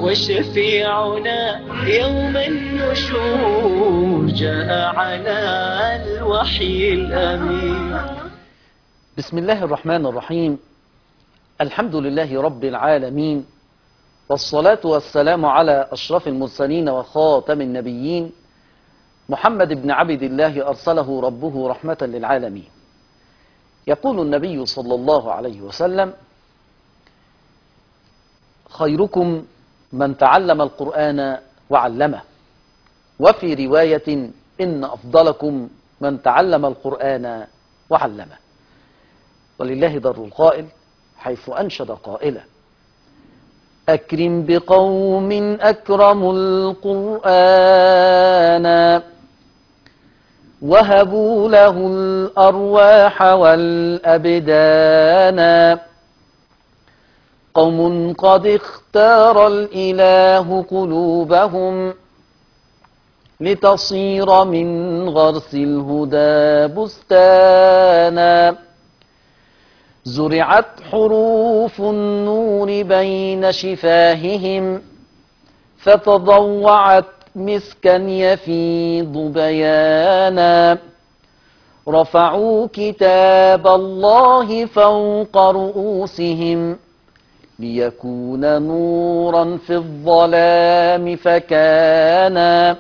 وشفيعنا يوم النشور جاء على الوحي الأمين بسم الله الرحمن الرحيم الحمد لله رب العالمين والصلاة والسلام على أشرف المرسلين وخاتم النبيين محمد بن عبد الله أرسله ربه رحمة للعالمين يقول النبي صلى الله عليه وسلم خيركم من تعلم القرآن وعلمه وفي رواية إن أفضلكم من تعلم القرآن وعلمه ولله در القائل حيث أنشد قائلا أكرم بقوم أكرموا القرآن وهبوا له الأرواح والأبدان قوم قد اختار الإله قلوبهم لتصير من غرس الهدى بستانا زرعت حروف النور بين شفاههم فتضوعت مسكا يفيض بيانا رفعوا كتاب الله فوق رؤوسهم ليكون نورا في الظلام فكان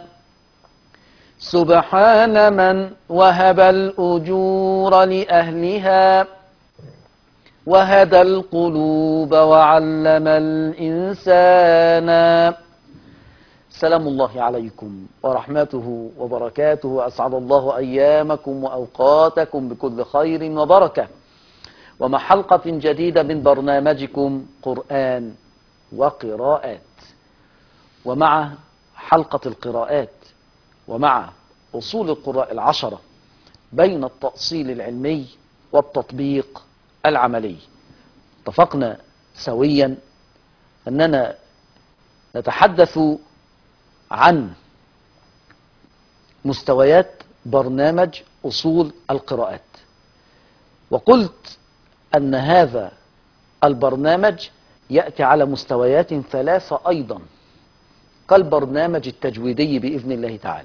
سبحان من وهب الأجور لأهلها وهدى القلوب وعلم الإنسان سلام الله عليكم ورحمته وبركاته أسعد الله أيامكم وأوقاتكم بكل خير وبركة ومع حلقة جديدة من برنامجكم قرآن وقراءات ومع حلقة القراءات ومع أصول القراء العشرة بين التأصيل العلمي والتطبيق العملي اتفقنا سويا أننا نتحدث عن مستويات برنامج أصول القراءات وقلت أن هذا البرنامج يأتي على مستويات ثلاثة أيضا كالبرنامج التجويدي بإذن الله تعالى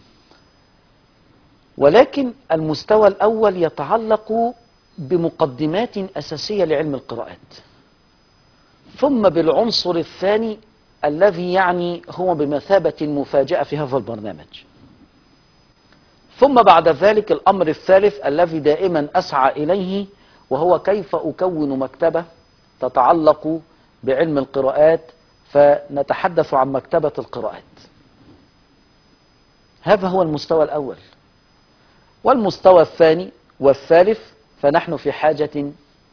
ولكن المستوى الأول يتعلق بمقدمات أساسية لعلم القراءات ثم بالعنصر الثاني الذي يعني هو بمثابة المفاجأة في هذا البرنامج ثم بعد ذلك الأمر الثالث الذي دائما أسعى إليه وهو كيف أكون مكتبة تتعلق بعلم القراءات فنتحدث عن مكتبة القراءات هذا هو المستوى الأول والمستوى الثاني والثالث فنحن في حاجة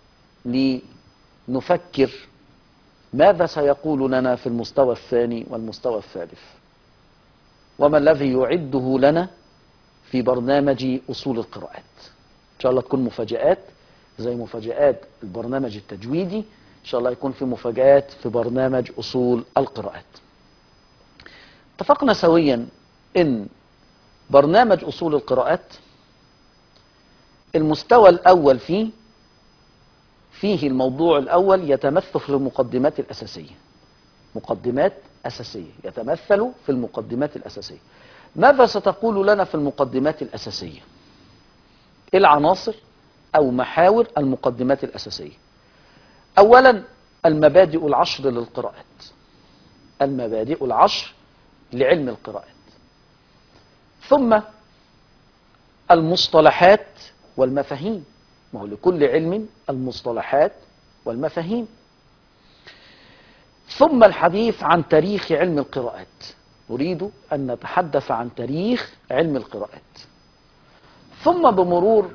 لنفكر ماذا سيقول لنا في المستوى الثاني والمستوى الثالث وما الذي يعده لنا في برنامج أصول القراءات إن شاء الله تكون مفاجآت زي مفاجآت البرنامج التجويدي إن شاء الله يكون في مفاجآت في برنامج أصول القراءات اتفقنا سويا إن برنامج أصول القراءات المستوى الأول فيه فيه الموضوع الأول يتمثل في المقدمات الأساسية مقدمات أساسية يتمثل في المقدمات الأساسية ماذا ستقول لنا في المقدمات الأساسية العناصر أو محاور المقدمات الأساسية أولا المبادئ العشر للقراءات المبادئ العشر لعلم القراءات ثم المصطلحات والمفاهيم ما هو لكل علم المصطلحات والمفاهيم ثم الحديث عن تاريخ علم القراءات نريد أن نتحدث عن تاريخ علم القراءات ثم بمرور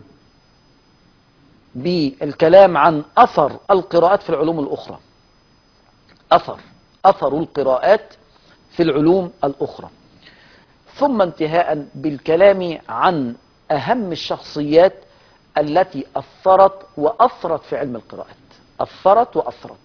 بالكلام عن أثر القراءات في العلوم الأخرى أثر أثر القراءات في العلوم الأخرى ثم انتهاء بالكلام عن أهم الشخصيات التي أثرت وأثرت في علم القراءات أثرت وأثرت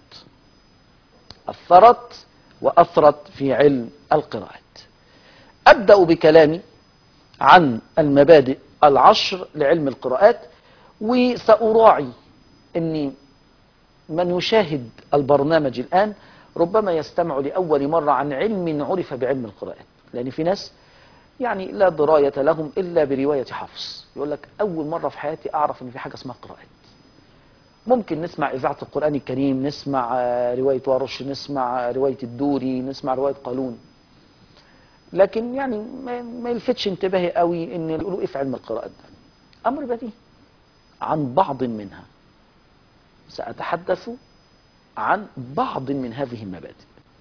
أثرت وأثرت في علم القراءات أبدأ بكلامي عن المبادئ العشر لعلم القراءات وسأراعي أني من يشاهد البرنامج الآن ربما يستمع لأول مرة عن علم عرف بعلم القراءات لأن في ناس يعني لا دراية لهم إلا برواية حفص يقول لك أول مرة في حياتي أعرف إن في حاجة اسمها قراءات ممكن نسمع إذاعة القرآن الكريم نسمع آه، رواية ورش نسمع آه، رواية الدوري نسمع رواية قالون لكن يعني ما ما يلفتش انتباهي قوي ان يقولوا ايه في علم القراءات ده امر بديهي عن بعض منها ساتحدث عن بعض من هذه المبادئ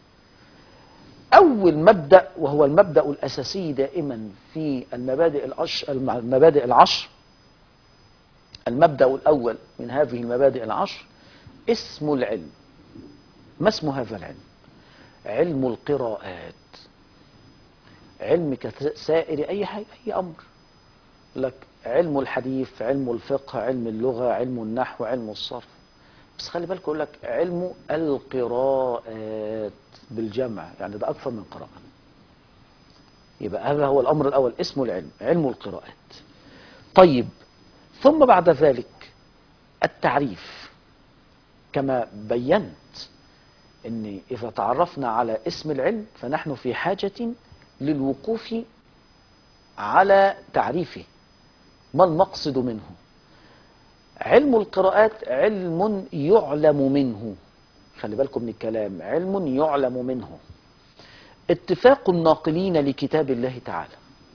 اول مبدا وهو المبدا الاساسي دائما في المبادئ العشر المبادئ العشر المبدا الاول من هذه المبادئ العشر اسم العلم ما اسم هذا العلم علم القراءات علم كسائر اي حاجه اي امر لك علم الحديث علم الفقه علم اللغه علم النحو علم الصرف بس خلي بالك يقول لك علم القراءات بالجمع يعني ده اكثر من قراءه يبقى هذا هو الامر الاول اسمه العلم علم القراءات طيب ثم بعد ذلك التعريف كما بينت ان اذا تعرفنا على اسم العلم فنحن في حاجه للوقوف على تعريفه ما المقصد منه علم القراءات علم يعلم منه خلي بالكم من الكلام علم يعلم منه اتفاق الناقلين لكتاب الله تعالى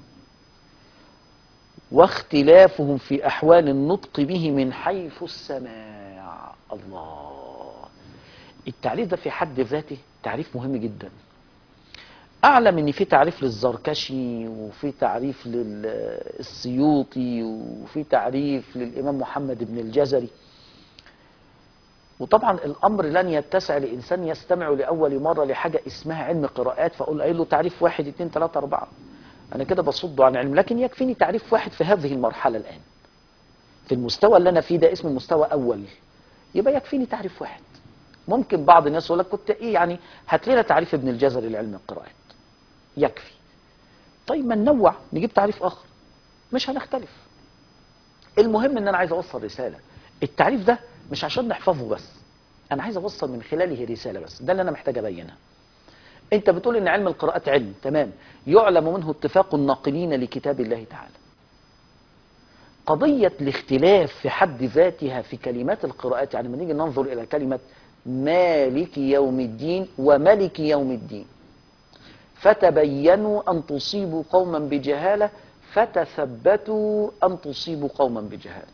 واختلافهم في احوال النطق به من حيث السماع الله التعريف ده في حد ذاته تعريف مهم جدا اعلم ان في تعريف للزركشي وفي تعريف للسيوطي وفي تعريف للامام محمد بن الجزري وطبعا الامر لن يتسع لانسان يستمع لاول مره لحاجه اسمها علم قراءات فاقول قايل له تعريف واحد اثنين ثلاثه اربعه انا كده بصده عن علم لكن يكفيني تعريف واحد في هذه المرحله الان في المستوى اللي انا فيه ده اسمه مستوى اول يبقى يكفيني تعريف واحد ممكن بعض الناس يقول لك كنت ايه يعني هات لنا تعريف ابن الجزري لعلم القراءات يكفي طيب ما ننوع نجيب تعريف اخر مش هنختلف المهم ان انا عايز اوصل رساله التعريف ده مش عشان نحفظه بس انا عايز اوصل من خلاله رساله بس ده اللي انا محتاج ابينها انت بتقول ان علم القراءات علم تمام يعلم منه اتفاق الناقلين لكتاب الله تعالى قضية الاختلاف في حد ذاتها في كلمات القراءات يعني لما نيجي ننظر إلى كلمة مالك يوم الدين وملك يوم الدين فتبينوا أن تصيبوا قوما بجهالة فتثبتوا أن تصيبوا قوما بجهالة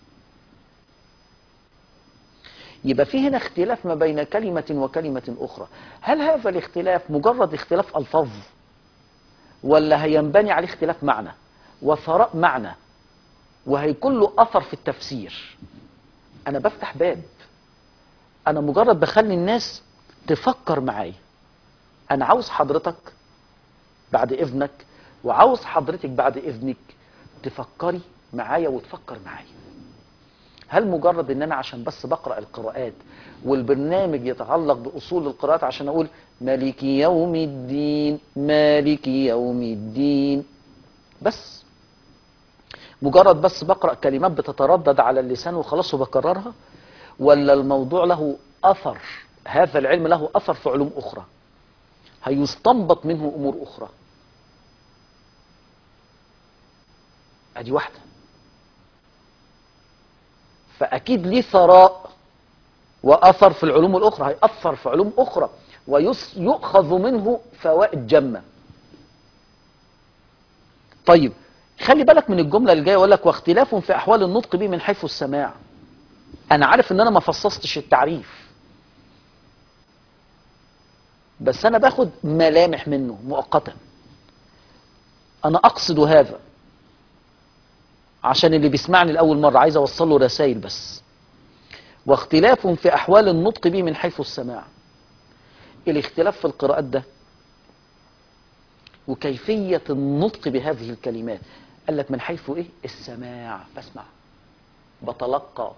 يبقى في هنا اختلاف ما بين كلمة وكلمة أخرى هل هذا الاختلاف مجرد اختلاف ألفاظ ولا هينبني عليه اختلاف معنى وثراء معنى وهيكون له أثر في التفسير أنا بفتح باب أنا مجرد بخلي الناس تفكر معايا أنا عاوز حضرتك بعد إذنك وعاوز حضرتك بعد إذنك تفكري معايا وتفكر معايا هل مجرد ان انا عشان بس بقرا القراءات والبرنامج يتعلق باصول القراءات عشان اقول مالك يوم الدين مالك يوم الدين بس مجرد بس بقرا كلمات بتتردد على اللسان وخلاص وبكررها ولا الموضوع له اثر هذا العلم له اثر في علوم اخرى هيستنبط منه امور اخرى ادي واحده فأكيد ليه ثراء وأثر في العلوم الأخرى هيأثر في علوم أخرى ويؤخذ منه فوائد جمة طيب خلي بالك من الجملة اللي جاية يقول لك واختلاف في أحوال النطق به من حيث السماع أنا عارف إن أنا ما فصصتش التعريف بس أنا باخد ملامح منه مؤقتا أنا أقصد هذا عشان اللي بيسمعني لأول مرة عايز أوصل له رسائل بس واختلاف في أحوال النطق به من حيث السماع الاختلاف في القراءات ده وكيفية النطق بهذه الكلمات قال لك من حيث إيه السماع بسمع بتلقى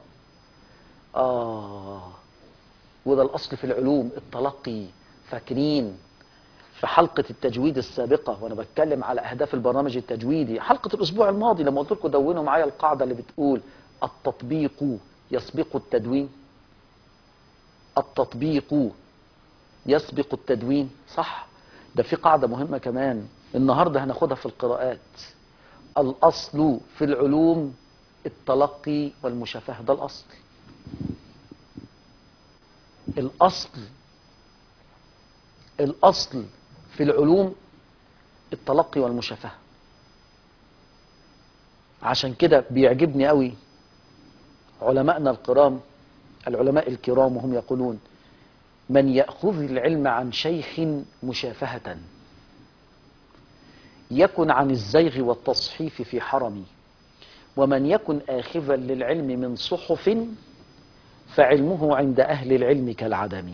آه وده الأصل في العلوم التلقي فاكرين في حلقة التجويد السابقة وأنا بتكلم على أهداف البرنامج التجويدي حلقة الأسبوع الماضي لما قلت لكم دونوا معايا القاعدة اللي بتقول التطبيق يسبق التدوين التطبيق يسبق التدوين صح ده في قاعدة مهمة كمان النهاردة هناخدها في القراءات الأصل في العلوم التلقي والمشافهة ده الأصل الأصل الأصل في العلوم التلقي والمشافهة عشان كده بيعجبني قوي علماءنا الكرام العلماء الكرام وهم يقولون من يأخذ العلم عن شيخ مشافهة يكن عن الزيغ والتصحيف في حرمي ومن يكن آخذا للعلم من صحف فعلمه عند أهل العلم كالعدم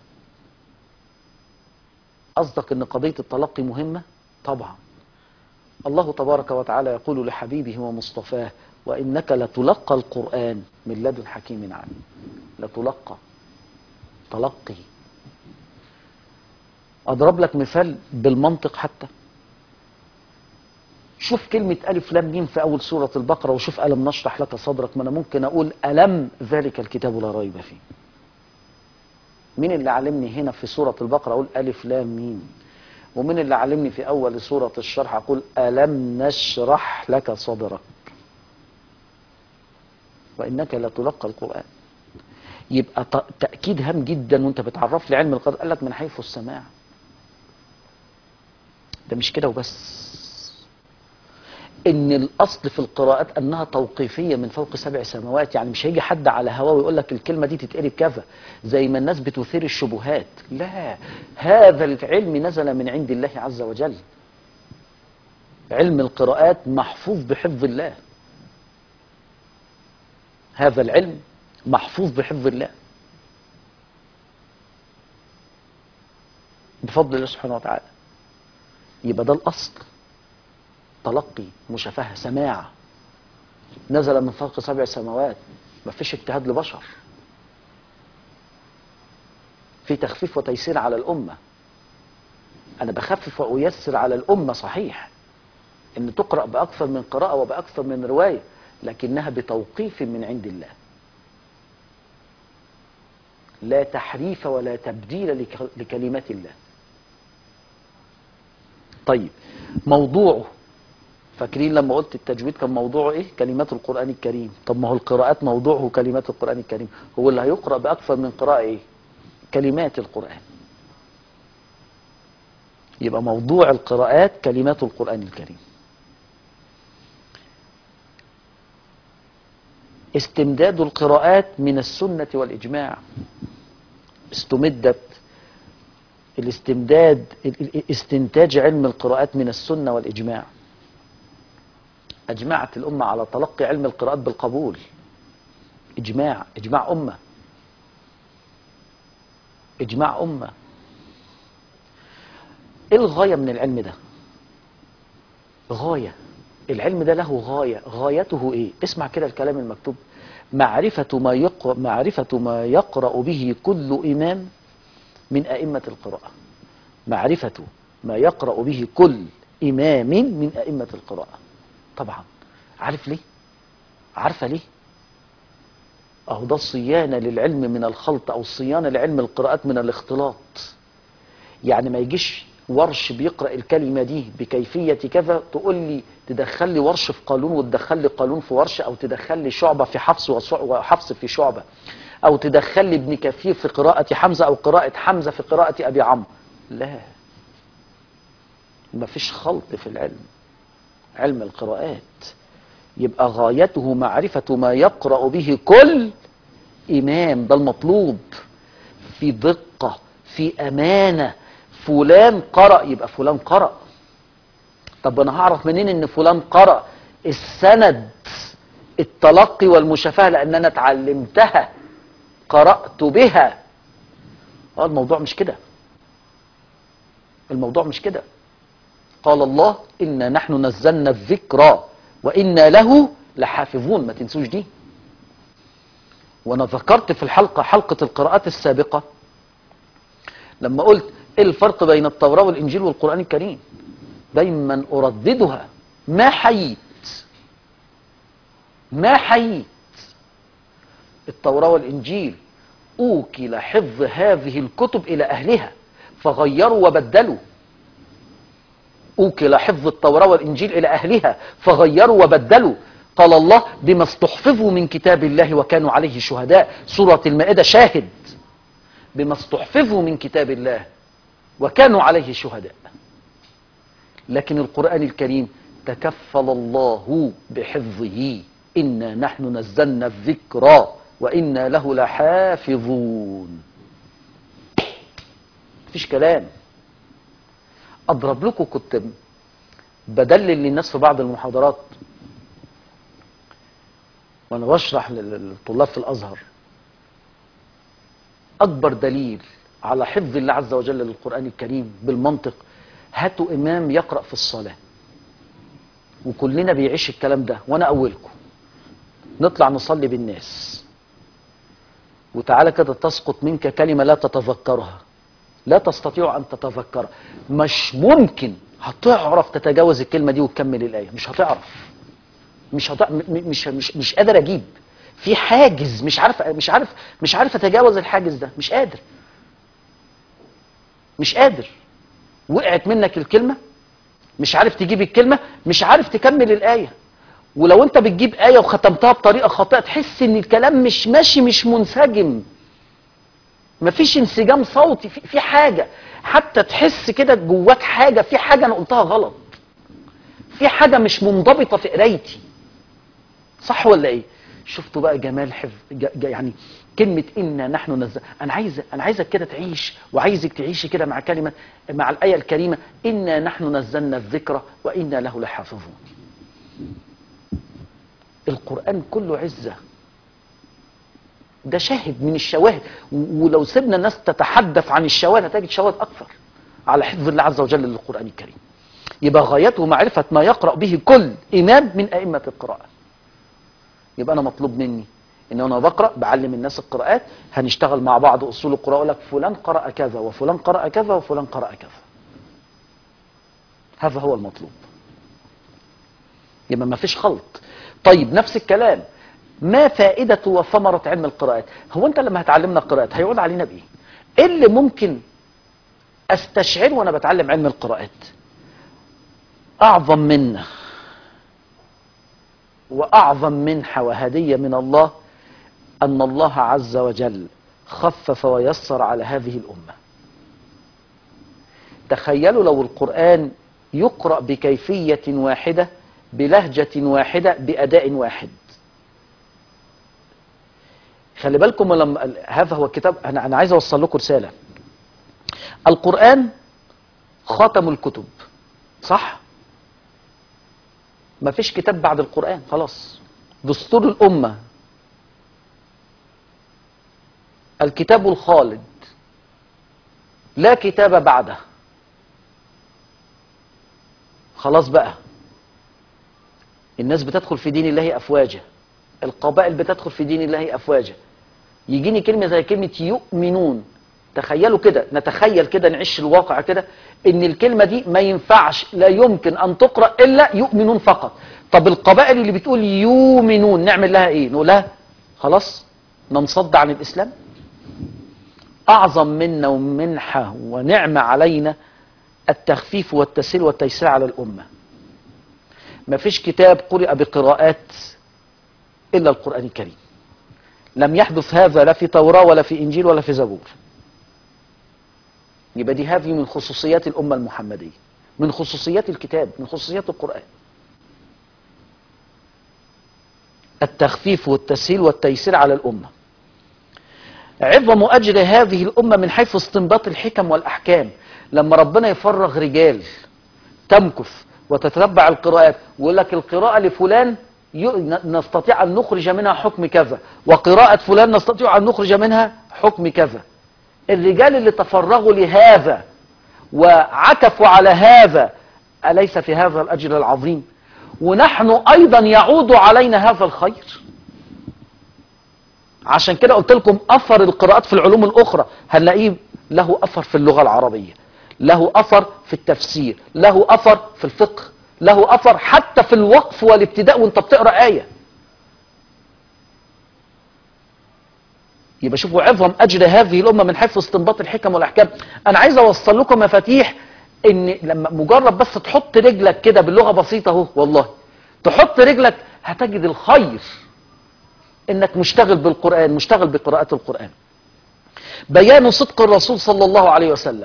قصدك أن قضية التلقي مهمة؟ طبعا الله تبارك وتعالى يقول لحبيبه ومصطفاه وإنك لتلقى القرآن من لدن حكيم عليم لتلقى تلقي أضرب لك مثال بالمنطق حتى شوف كلمة ألف لام ميم في أول سورة البقرة وشوف ألم نشرح لك صدرك ما أنا ممكن أقول ألم ذلك الكتاب لا ريب فيه مين اللي علمني هنا في سورة البقرة أقول ألف لام ميم ومين اللي علمني في أول سورة الشرح أقول ألم نشرح لك صدرك وإنك لتلقى القرآن يبقى ت- تأكيد هام جدا وانت بتعرف لي علم القدر قال لك من حيث السماع ده مش كده وبس ان الاصل في القراءات انها توقيفيه من فوق سبع سماوات يعني مش هيجي حد على هواه ويقول لك الكلمه دي تتقري كذا زي ما الناس بتثير الشبهات لا هذا العلم نزل من عند الله عز وجل علم القراءات محفوظ بحفظ الله هذا العلم محفوظ بحفظ الله بفضل الله سبحانه وتعالى يبقى ده الاصل تلقي مشافهه سماع نزل من فوق سبع سماوات ما فيش اجتهاد لبشر في تخفيف وتيسير على الامه انا بخفف وايسر على الامه صحيح ان تقرا باكثر من قراءه وباكثر من روايه لكنها بتوقيف من عند الله لا تحريف ولا تبديل لك- لكلمات الله طيب موضوعه فاكرين لما قلت التجويد كان موضوعه ايه كلمات القرآن الكريم طب ما هو القراءات موضوعه كلمات القرآن الكريم هو اللي هيقرأ بأكثر من قراءة ايه كلمات القرآن يبقى موضوع القراءات كلمات القرآن الكريم استمداد القراءات من السنة والإجماع استمدت الاستمداد ال- ال- استنتاج علم القراءات من السنة والإجماع أجمعت الأمة على تلقي علم القراءات بالقبول إجماع إجماع أمة إجماع أمة إيه الغاية من العلم ده غاية العلم ده له غاية غايته إيه اسمع كده الكلام المكتوب معرفة ما يقرأ معرفة ما يقرأ به كل إمام من أئمة القراءة معرفة ما يقرأ به كل إمام من أئمة القراءة طبعا عارف ليه عارفة ليه أهو ده الصيانة للعلم من الخلط أو الصيانة لعلم القراءات من الاختلاط يعني ما يجيش ورش بيقرأ الكلمة دي بكيفية كذا تقول لي تدخل لي ورش في قانون وتدخل لي قانون في ورش أو تدخل لي شعبة في حفص وصع- وحفص في شعبة أو تدخل لي ابن كثير في قراءة حمزة أو قراءة حمزة في قراءة أبي عمرو لا ما فيش خلط في العلم علم القراءات يبقى غايته معرفة ما يقرأ به كل إمام ده المطلوب في دقة في أمانة فلان قرأ يبقى فلان قرأ طب أنا هعرف منين إن فلان قرأ السند التلقي والمشافهة لأن أنا اتعلمتها قرأت بها اه الموضوع مش كده الموضوع مش كده قال الله إنا نحن نزلنا الذكر وإنا له لحافظون ما تنسوش دي وأنا ذكرت في الحلقة حلقة القراءات السابقة لما قلت إيه الفرق بين التوراة والإنجيل والقرآن الكريم دايما أرددها ما حييت ما حييت التوراة والإنجيل أوكل حفظ هذه الكتب إلى أهلها فغيروا وبدلوا أوكل حفظ التوراة والإنجيل إلى أهلها فغيروا وبدلوا قال الله بما استحفظوا من كتاب الله وكانوا عليه شهداء سورة المائدة شاهد بما استحفظوا من كتاب الله وكانوا عليه شهداء لكن القرآن الكريم تكفل الله بحفظه إنا نحن نزلنا الذكر وإنا له لحافظون مفيش كلام أضرب لكم كنت بدلل للناس في بعض المحاضرات وأنا بشرح لل- للطلاب في الأزهر أكبر دليل على حفظ الله عز وجل للقرآن الكريم بالمنطق هاتوا إمام يقرأ في الصلاة وكلنا بيعيش الكلام ده وأنا أولكم نطلع نصلي بالناس وتعالى كده تسقط منك كلمة لا تتذكرها لا تستطيع أن تتذكرها مش ممكن هتعرف تتجاوز الكلمة دي وتكمل الآية مش هتعرف مش هتع... م- م- مش مش مش قادر اجيب في حاجز مش عارف مش عارف مش عارف اتجاوز الحاجز ده مش قادر مش قادر وقعت منك الكلمة مش عارف تجيب الكلمة مش عارف تكمل الآية ولو انت بتجيب آية وختمتها بطريقة خاطئة تحس ان الكلام مش ماشي مش منسجم مفيش انسجام صوتي في, في حاجة حتى تحس كده جواك حاجة في حاجة انا قلتها غلط في حاجة مش منضبطة في قرايتي صح ولا ايه شفتوا بقى جمال حفظ ج- ج- يعني كلمة إنا نحن نزل أنا عايز أنا عايزك كده تعيش وعايزك تعيشي كده مع كلمة مع الآية الكريمة إنا نحن نزلنا الذكر وإنا له لحافظون القرآن كله عزة ده شاهد من الشواهد و- ولو سيبنا الناس تتحدث عن الشواهد هتجد شواهد أكثر على حفظ الله عز وجل للقرآن الكريم يبقى غايته معرفة ما يقرأ به كل إمام من أئمة القراءة يبقى أنا مطلوب مني إن أنا بقرأ بعلم الناس القراءات هنشتغل مع بعض أصول القراءة أقول لك فلان قرأ كذا وفلان قرأ كذا وفلان قرأ كذا هذا هو المطلوب يبقى ما فيش خلط طيب نفس الكلام ما فائدة وثمرة علم القراءات هو أنت لما هتعلمنا القراءات هيعود علينا بإيه إيه اللي ممكن أستشعره وأنا بتعلم علم القراءات أعظم منة وأعظم منحة وهدية من الله أن الله عز وجل خفف ويسر على هذه الأمة تخيلوا لو القرآن يقرأ بكيفية واحدة بلهجة واحدة بأداء واحد خلي بالكم لما هذا هو الكتاب أنا أنا عايز أوصل لكم رسالة القرآن خاتم الكتب صح؟ ما فيش كتاب بعد القرآن خلاص دستور الأمة الكتاب الخالد لا كتاب بعده خلاص بقى الناس بتدخل في دين الله أفواجا القبائل بتدخل في دين الله أفواجا يجيني كلمة زي كلمة يؤمنون تخيلوا كده نتخيل كده نعيش الواقع كده ان الكلمة دي ما ينفعش لا يمكن ان تقرأ الا يؤمنون فقط طب القبائل اللي بتقول يؤمنون نعمل لها ايه نقول لها خلاص ننصد عن الاسلام اعظم منا ومنحة ونعمة علينا التخفيف والتسهيل والتيسير على الامة ما فيش كتاب قرئ بقراءات الا القرآن الكريم لم يحدث هذا لا في توراة ولا في انجيل ولا في زبور يبقى دي هذه من خصوصيات الأمة المحمدية من خصوصيات الكتاب من خصوصيات القرآن التخفيف والتسهيل والتيسير على الأمة عظم أجر هذه الأمة من حيث استنباط الحكم والأحكام لما ربنا يفرغ رجال تمكث وتتبع القراءات ويقول لك القراءة لفلان ي- نستطيع أن نخرج منها حكم كذا وقراءة فلان نستطيع أن نخرج منها حكم كذا الرجال اللي تفرغوا لهذا وعكفوا على هذا أليس في هذا الأجر العظيم ونحن أيضا يعود علينا هذا الخير عشان كده قلت لكم أثر القراءات في العلوم الأخرى هنلاقيه له أثر في اللغة العربية له أثر في التفسير له أثر في الفقه له أثر حتى في الوقف والابتداء وانت بتقرأ آية يبقى شوفوا عظم اجر هذه الامه من حيث استنباط الحكم والاحكام انا عايز اوصل لكم مفاتيح ان لما مجرد بس تحط رجلك كده باللغه بسيطه اهو والله تحط رجلك هتجد الخير انك مشتغل بالقران مشتغل بقراءه القران بيان صدق الرسول صلى الله عليه وسلم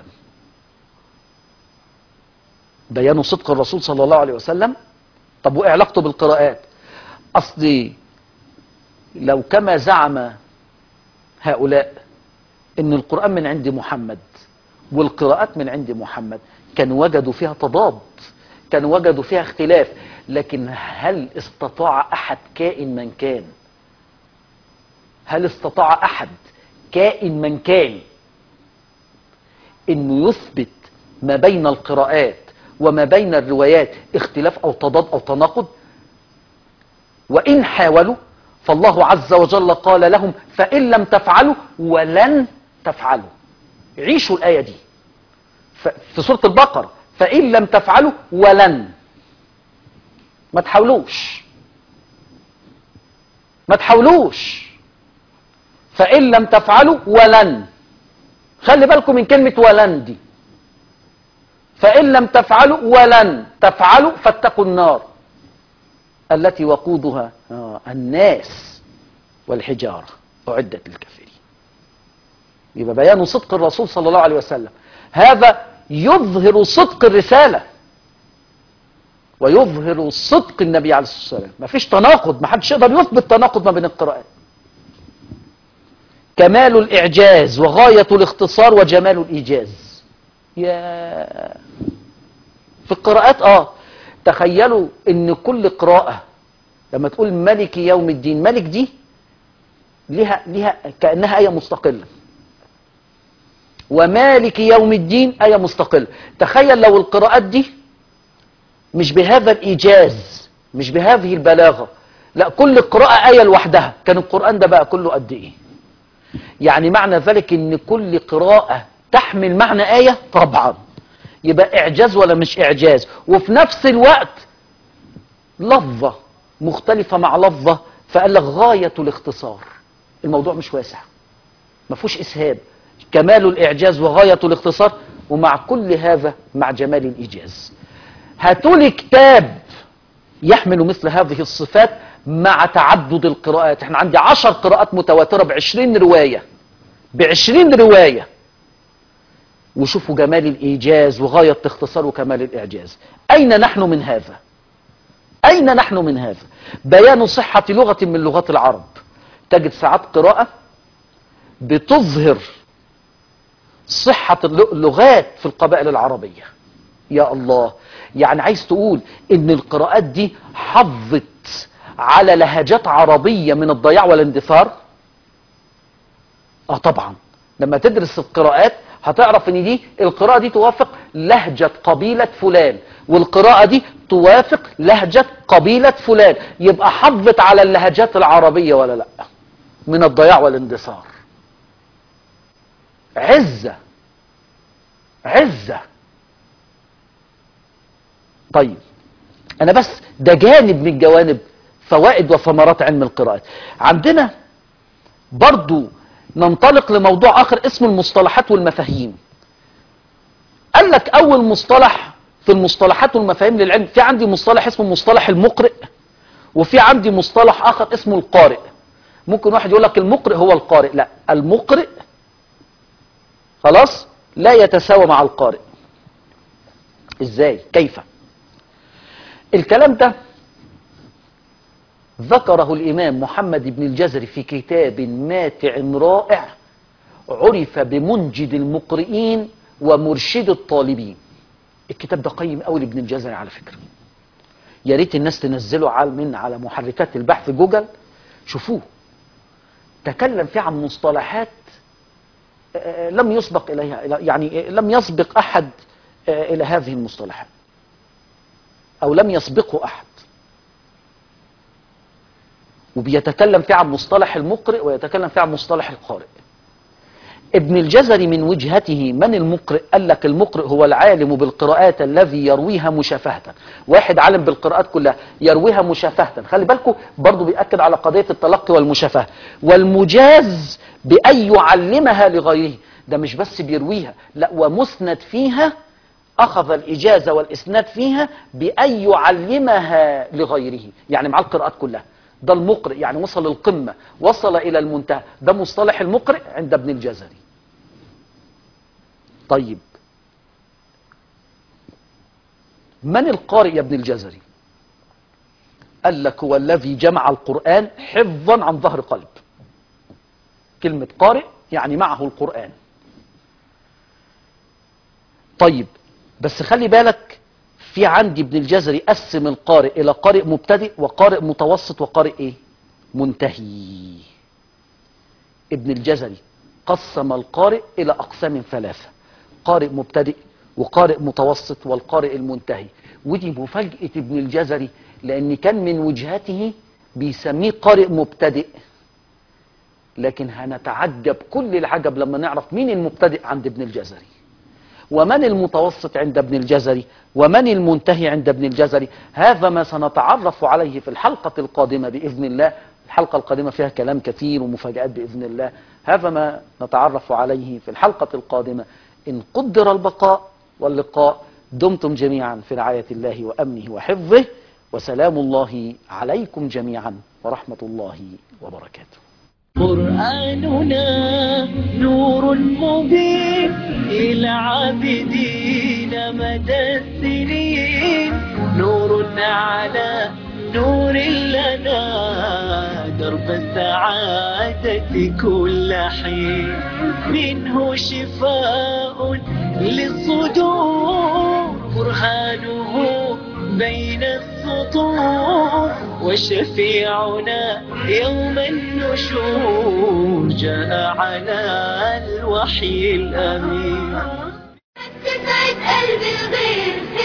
بيان صدق الرسول صلى الله عليه وسلم طب وايه علاقته بالقراءات اصلي لو كما زعم هؤلاء ان القرآن من عند محمد والقراءات من عند محمد كانوا وجدوا فيها تضاد كانوا وجدوا فيها اختلاف لكن هل استطاع احد كائن من كان هل استطاع احد كائن من كان انه يثبت ما بين القراءات وما بين الروايات اختلاف او تضاد او تناقض وان حاولوا فالله عز وجل قال لهم فإن لم تفعلوا ولن تفعلوا عيشوا الآية دي ف- في سورة البقرة فإن لم تفعلوا ولن ما تحاولوش ما تحاولوش فإن لم تفعلوا ولن خلي بالكم من كلمة ولن دي فإن لم تفعلوا ولن تفعلوا فاتقوا النار التي وقودها آه، الناس والحجارة أعدت للكافرين يبقى بيان صدق الرسول صلى الله عليه وسلم هذا يظهر صدق الرسالة ويظهر صدق النبي عليه الصلاة والسلام ما فيش تناقض ما حدش يقدر يثبت تناقض ما بين القراءات كمال الإعجاز وغاية الاختصار وجمال الإيجاز يا في القراءات اه تخيلوا ان كل قراءة لما تقول ملك يوم الدين ملك دي لها لها كأنها آية مستقلة ومالك يوم الدين آية مستقلة تخيل لو القراءات دي مش بهذا الإيجاز مش بهذه البلاغة لا كل قراءة آية لوحدها كان القرآن ده بقى كله قد إيه يعني معنى ذلك ان كل قراءة تحمل معنى آية طبعا يبقى إعجاز ولا مش إعجاز وفي نفس الوقت لفظة مختلفة مع لفظة فقال لك غاية الاختصار الموضوع مش واسع ما فيهوش إسهاب كمال الإعجاز وغاية الاختصار ومع كل هذا مع جمال الإيجاز هاتولي كتاب يحمل مثل هذه الصفات مع تعدد القراءات احنا عندي عشر قراءات متواترة بعشرين رواية بعشرين رواية وشوفوا جمال الإيجاز وغاية اختصار وكمال الإعجاز أين نحن من هذا أين نحن من هذا بيان صحة لغة من لغات العرب تجد ساعات قراءة بتظهر صحة اللغات في القبائل العربية يا الله يعني عايز تقول ان القراءات دي حظت على لهجات عربية من الضياع والاندثار اه طبعا لما تدرس القراءات هتعرف ان دي القراءة دي توافق لهجة قبيلة فلان والقراءة دي توافق لهجة قبيلة فلان يبقى حظت على اللهجات العربية ولا لا من الضياع والاندثار عزة عزة طيب انا بس ده جانب من جوانب فوائد وثمرات علم القراءات عندنا برضو ننطلق لموضوع اخر اسمه المصطلحات والمفاهيم قال لك اول مصطلح في المصطلحات والمفاهيم للعلم في عندي مصطلح اسمه مصطلح المقرئ وفي عندي مصطلح اخر اسمه القارئ ممكن واحد يقول لك المقرئ هو القارئ لا المقرئ خلاص لا يتساوى مع القارئ ازاي كيف الكلام ده ذكره الإمام محمد بن الجزري في كتاب ماتع رائع عرف بمنجد المقرئين ومرشد الطالبين الكتاب ده قيم قوي لابن الجزري على فكرة يا ريت الناس تنزله على من على محركات البحث جوجل شوفوه تكلم فيه عن مصطلحات آه، لم يسبق إليها يعني لم يسبق أحد آه، إلى هذه المصطلحات أو لم يسبقه أحد وبيتكلم فيه عن مصطلح المقرئ ويتكلم فيه عن مصطلح القارئ ابن الجزري من وجهته من المقرئ قال لك المقرئ هو العالم بالقراءات الذي يرويها مشافهة واحد عالم بالقراءات كلها يرويها مشافهة خلي بالكم برضو بيأكد على قضية التلقي والمشافهة والمجاز بأن يعلمها لغيره ده مش بس بيرويها لا ومسند فيها أخذ الإجازة والإسناد فيها بأن يعلمها لغيره يعني مع القراءات كلها ده المقرئ يعني وصل القمة وصل إلى المنتهى ده مصطلح المقرئ عند ابن الجزري طيب من القارئ يا ابن الجزري قال لك هو الذي جمع القرآن حفظا عن ظهر قلب كلمة قارئ يعني معه القرآن طيب بس خلي بالك في عندي ابن الجزري قسم القارئ الى قارئ مبتدئ وقارئ متوسط وقارئ ايه منتهي ابن الجزري قسم القارئ الى اقسام ثلاثه قارئ مبتدئ وقارئ متوسط والقارئ المنتهي ودي مفاجاه ابن الجزري لان كان من وجهته بيسميه قارئ مبتدئ لكن هنتعجب كل العجب لما نعرف مين المبتدئ عند ابن الجزري ومن المتوسط عند ابن الجزري ومن المنتهي عند ابن الجزري هذا ما سنتعرف عليه في الحلقة القادمة بإذن الله الحلقة القادمة فيها كلام كثير ومفاجآت بإذن الله هذا ما نتعرف عليه في الحلقة القادمة إن قدر البقاء واللقاء دمتم جميعا في رعاية الله وأمنه وحفظه وسلام الله عليكم جميعا ورحمة الله وبركاته قرآننا نور مبين إلى عابدين مدى السنين نور على نور لنا درب السعادة كل حين منه شفاء للصدور برهانه بين السطور وشفيعنا يوم النشور جاء على الوحي الأمين تسعد قلب الغير